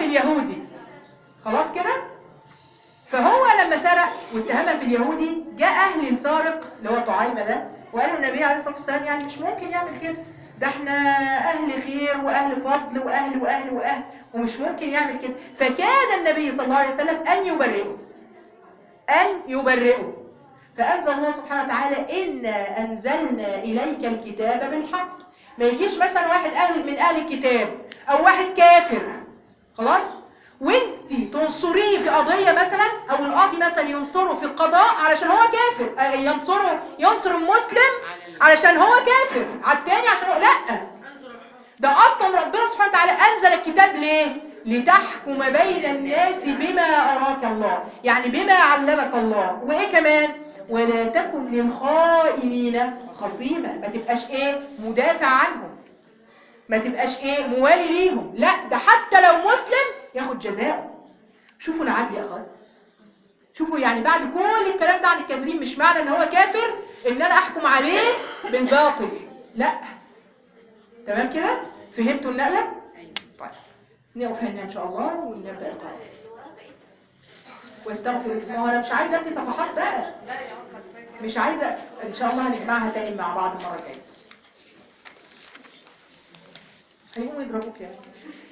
في اليهودي خلاص كده فهو لما سرق واتهمها في اليهودي جاء اهل السارق اللي هو طعيمه ده وقالوا النبي عليه الصلاه والسلام يعني مش ممكن يعمل كده ده احنا اهل خير واهل فضل واهل واهل واهل ومش ممكن يعمل كده فكاد النبي صلى الله عليه وسلم ان يبرئه ان يبرئه فانزل الله سبحانه وتعالى انا انزلنا اليك الكتاب بالحق ما يجيش مثلا واحد اهل من اهل الكتاب او واحد كافر خلاص وانت تنصريه في قضية مثلا او القاضي مثلا ينصره في القضاء علشان هو كافر آه، ينصره ينصر المسلم علشان هو كافر على التاني عشان هو لا ده اصلا ربنا سبحانه وتعالى انزل الكتاب ليه لتحكم بين الناس بما اراك الله يعني بما علمك الله وايه كمان ولا تكن للخائنين خصيما ما تبقاش ايه مدافع عنهم ما تبقاش ايه موالي ليهم لا ده حتى لو مسلم ياخد جزاءه شوفوا العدل يا اخوات شوفوا يعني بعد كل الكلام ده عن الكافرين مش معنى ان هو كافر ان انا احكم عليه بالباطل لا تمام كده فهمتوا النقله طيب نقف هنا ان شاء الله ونبدا القراءه واستغفر ما هو انا مش عايزه ادي صفحات بقى مش عايزه ان شاء الله هنجمعها تاني مع بعض المره الجايه هيقوموا يضربوك يعني